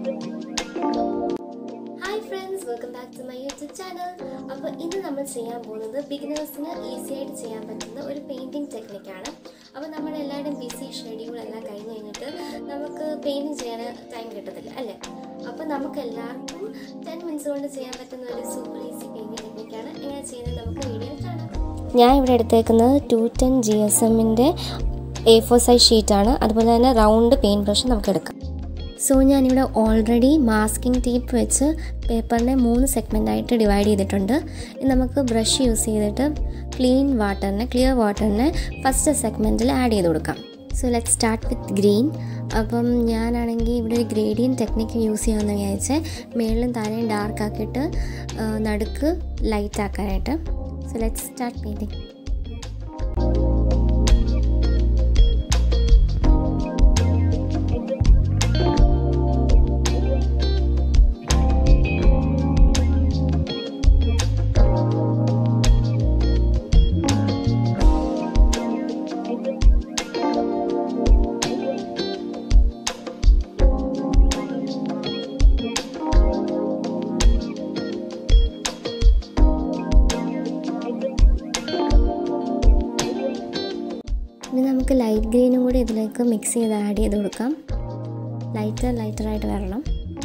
hi friends welcome back to my YouTube channel അപ്പോൾ ഇന്ന് നമ്മൾ ചെയ്യാൻ പോകുന്നത് ബിഗിനേഴ്സിന് ഈസി ആയിട്ട് ചെയ്യാൻ പറ്റുന്ന ഒരു പെയിൻറ്റിങ് ടെക്നിക്കാണ് അപ്പോൾ നമ്മുടെ എല്ലാവരുടെയും ബിസി ഷെഡ്യൂൾ എല്ലാം കഴിഞ്ഞ് കഴിഞ്ഞിട്ട് നമുക്ക് പെയിൻറ്റിങ് ചെയ്യാൻ ടൈം കിട്ടത്തില്ല അല്ലേ അപ്പോൾ നമുക്ക് എല്ലാവർക്കും ടെൻ മിനിറ്റ്സ് കൊണ്ട് ചെയ്യാൻ പറ്റുന്ന ഒരു സൂപ്പർ ഈസി പെയിൻറ്റിങ് ടെക്നിക്കാണ് എങ്ങനെ ചെയ്യുന്നത് നമുക്ക് വീഡിയോയിൽ കാണാം ഞാൻ ഇവിടെ എടുത്തേക്കുന്നത് ടു ടെൻ ജി എസ് എമ്മിൻ്റെ എ ഫോർ സൈസ് ഷീറ്റാണ് അതുപോലെ തന്നെ റൗണ്ട് പെയിൻറ്റ് ബ്രഷ് നമുക്ക് എടുക്കാം സോ ഞാനിവിടെ ഓൾറെഡി മാസ്കിംഗ് ടേപ്പ് വെച്ച് പേപ്പറിനെ മൂന്ന് സെഗ്മെൻ്റായിട്ട് ഡിവൈഡ് ചെയ്തിട്ടുണ്ട് ഇനി നമുക്ക് ബ്രഷ് യൂസ് ചെയ്തിട്ട് ക്ലീൻ വാട്ടറിനെ ക്ലിയർ വാട്ടറിനെ ഫസ്റ്റ് സെഗ്മെൻറ്റിൽ ആഡ് ചെയ്ത് കൊടുക്കാം so let start with green അപ്പം ഞാനാണെങ്കിൽ ഇവിടെ ഒരു ഗ്രേഡിയൻ ടെക്നിക്ക് യൂസ് ചെയ്യാമെന്ന് വിചാരിച്ചേ മേളിലും താഴെയും ഡാർക്ക് ആക്കിയിട്ട് ആ, നടുക്ക് ലൈറ്റ് ആക്കാനായിട്ട് സോ ലെറ്റ് സ്റ്റാർട്ട് പെയിൻറ്റിങ് ഇനി നമുക്ക് ലൈറ്റ് ഗ്രീനും കൂടി ഇതിലേക്ക് മിക്സ് ചെയ്ത് ആഡ് ചെയ്ത് കൊടുക്കാം ലൈറ്റർ ലൈറ്ററായിട്ട് വരണം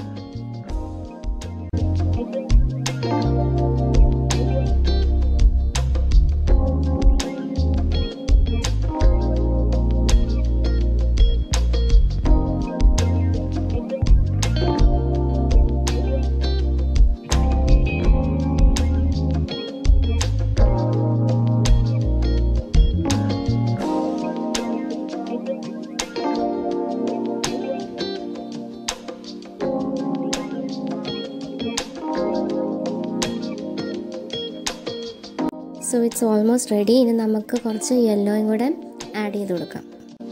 സോ ഇറ്റ്സ് ഓൾമോസ്റ്റ് റെഡി ഇനി നമുക്ക് കുറച്ച് യെല്ലോയും കൂടെ ആഡ് ചെയ്ത് കൊടുക്കാം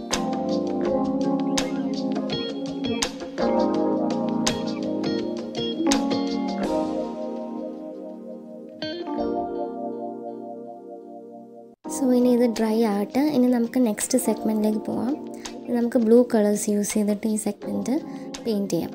സോ ഇനി ഇത് ഡ്രൈ ആകട്ടെ ഇനി നമുക്ക് നെക്സ്റ്റ് സെഗ്മെൻറ്റിലേക്ക് പോവാം ഇനി നമുക്ക് ബ്ലൂ കളേഴ്സ് യൂസ് ചെയ്തിട്ട് ഈ സെഗ്മെൻറ്റ് പെയിൻറ്റ് ചെയ്യാം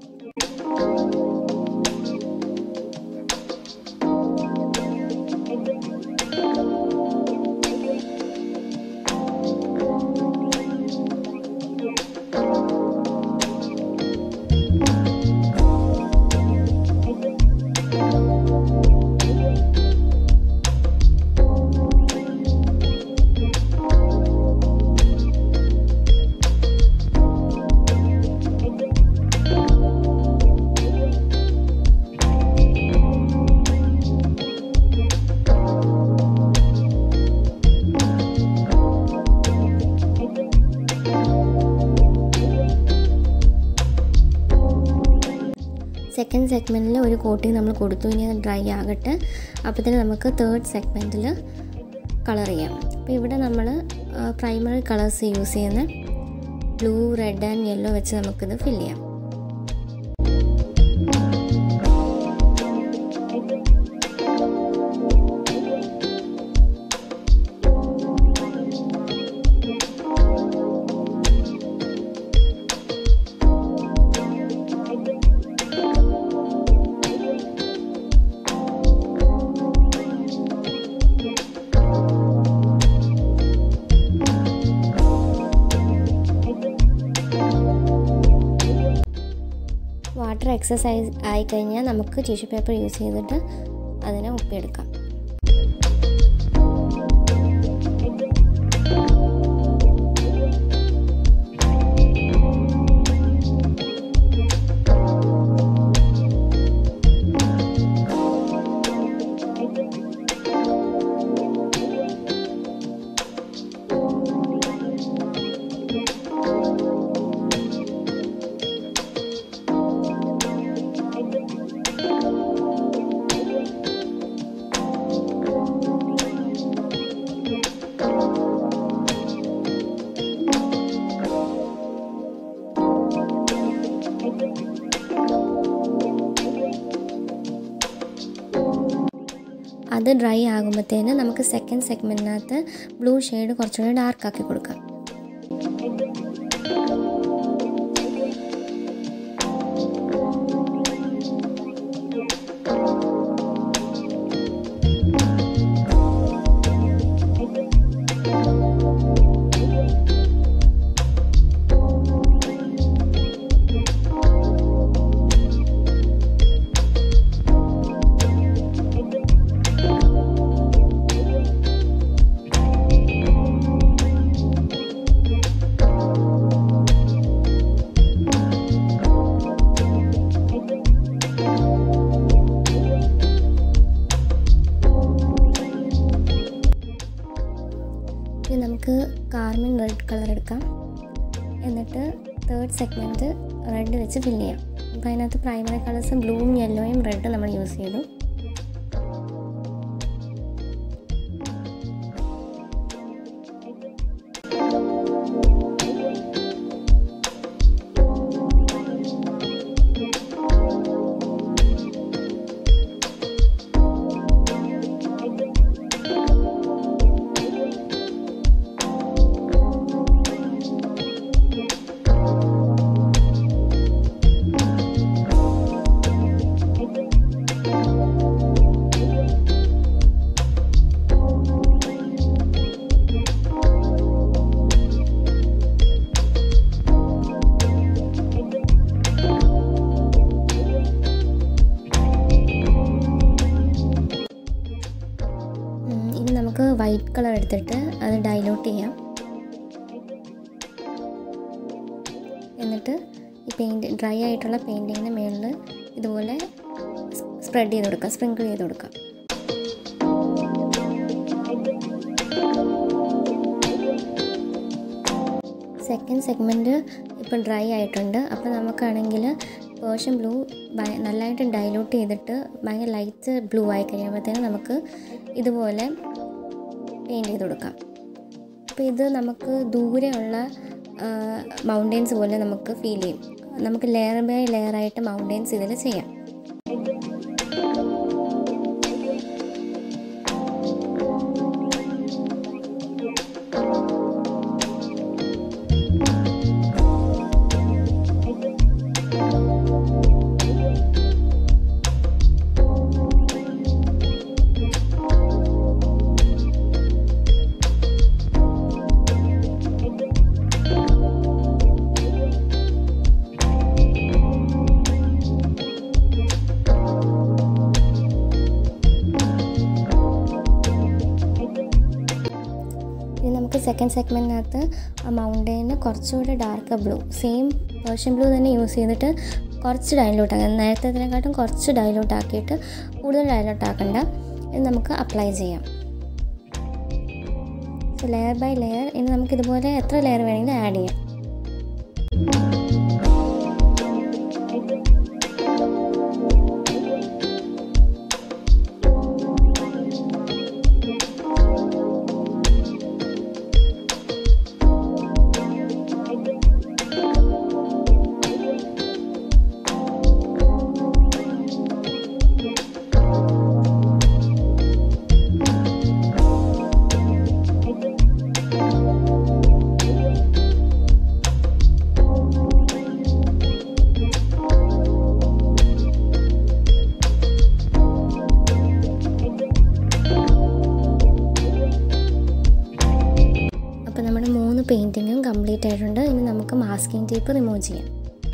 സെക്കൻഡ് സെഗ്മെൻറ്റിൽ ഒരു കോട്ടിങ് നമ്മൾ കൊടുത്തു ഇനി അത് ഡ്രൈ ആകട്ടെ അപ്പോഴത്തേന് നമുക്ക് തേർഡ് സെഗ്മെൻറ്റിൽ കളർ ചെയ്യാം അപ്പോൾ ഇവിടെ നമ്മൾ പ്രൈമറി കളേഴ്സ് യൂസ് ചെയ്യുന്ന ബ്ലൂ റെഡ് ആൻഡ് യെല്ലോ വെച്ച് നമുക്കിത് ഫില്ല് ചെയ്യാം വാട്ടർ എക്സസൈസ് ആയിക്കഴിഞ്ഞാൽ നമുക്ക് ടിഷ്യൂ പേപ്പർ യൂസ് ചെയ്തിട്ട് അതിനെ ഒപ്പിയെടുക്കാം അത് ഡ്രൈ ആകുമ്പോഴത്തേന് നമുക്ക് സെക്കൻഡ് സെഗ്മെൻറ്റിനകത്ത് ബ്ലൂ ഷെയ്ഡ് കുറച്ചുകൂടി ഡാർക്ക് ആക്കി കൊടുക്കാം സെഗ്മെൻറ്റ് റെഡ് വെച്ച് ഫില്ല് ചെയ്യാം അപ്പോൾ അതിനകത്ത് പ്രൈമറി കളേഴ്സ് ബ്ലൂവും യെല്ലോയും റെഡ് നമ്മൾ യൂസ് ചെയ്തു ഉം, ഇനി നമുക്ക് വൈറ്റ് കളർ എടുത്തിട്ട് അത് ഡൈലൂട്ട് ചെയ്യാം എന്നിട്ട് ഈ പെയിൻറ്റ് ഡ്രൈ ആയിട്ടുള്ള പെയിൻറ്റിങ്ങിന് മുകളിൽ ഇതുപോലെ സ്പ്രെഡ് ചെയ്ത് കൊടുക്കുക സ്പ്രിങ്കിൾ ചെയ്ത് കൊടുക്കുക സെക്കൻഡ് സെഗ്മെൻറ്റ് ഇപ്പം ഡ്രൈ ആയിട്ടുണ്ട് അപ്പോൾ നമുക്കാണെങ്കിൽ പേർഷ്യൻ ബ്ലൂ നല്ലതായിട്ട് ഡൈലൂട്ട് ചെയ്തിട്ട് ഭയങ്കര ലൈറ്റ് ബ്ലൂ ആയി കഴിയുമ്പോഴത്തേനും നമുക്ക് ഇതുപോലെ പെയിൻറ്റ് ചെയ്ത് കൊടുക്കാം അപ്പോൾ ഇത് നമുക്ക് ദൂരെയുള്ള മൗണ്ടെയ്ൻസ് പോലെ നമുക്ക് ഫീൽ ചെയ്യും നമുക്ക് ലെയർ ബൈ ലെയർ ആയിട്ട് മൗണ്ടെയ്ൻസ് ഇതിൽ ചെയ്യാം ഇനി നമുക്ക് സെക്കൻഡ് സെഗ്മെൻറ്റിനകത്ത് ആ മൗണ്ടെയിന് കുറച്ചുകൂടി dark blue same Persian blue തന്നെ യൂസ് ചെയ്തിട്ട് കുറച്ച് ഡൈലൂട്ട് ആക്കാം നേരത്തേതിനെക്കാട്ടും കുറച്ച് ഡൈലൂട്ട് ആക്കിയിട്ട് കൂടുതൽ ഡൈലൂട്ട് ആക്കണ്ട ഇത് നമുക്ക് അപ്ലൈ ചെയ്യാം സോ ലെയർ ബൈ ലെയർ ഇനി നമുക്ക് ഇതുപോലെ എത്ര ലെയർ വേണമെങ്കിലും ആഡ് ചെയ്യാം അപ്പോൾ നമ്മുടെ മൂന്ന് പെയിൻറ്റിങ്ങും കംപ്ലീറ്റ് ആയിട്ടുണ്ട് ഇനി നമുക്ക് മാസ്കിംഗ് ടേപ്പ് റിമൂവ് ചെയ്യാം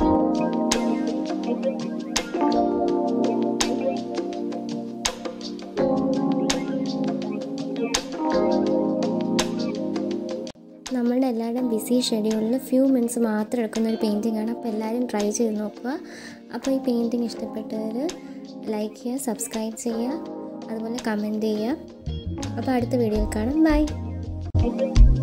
നമ്മളുടെ എല്ലാവരുടെയും ബിസി ഷെഡ്യൂളിൽ ഫ്യൂ മിനിറ്റ്സ് മാത്രം എടുക്കുന്ന ഒരു പെയിൻറ്റിംഗ് ആണ് അപ്പോൾ എല്ലാവരും ട്രൈ ചെയ്ത് നോക്കുക അപ്പോൾ ഈ പെയിൻറ്റിങ് ഇഷ്ടപ്പെട്ടവർ ലൈക്ക് ചെയ്യുക സബ്സ്ക്രൈബ് ചെയ്യുക അതുപോലെ കമൻറ്റ് ചെയ്യുക അപ്പോൾ അടുത്ത വീഡിയോയിൽ കാണാം ബൈ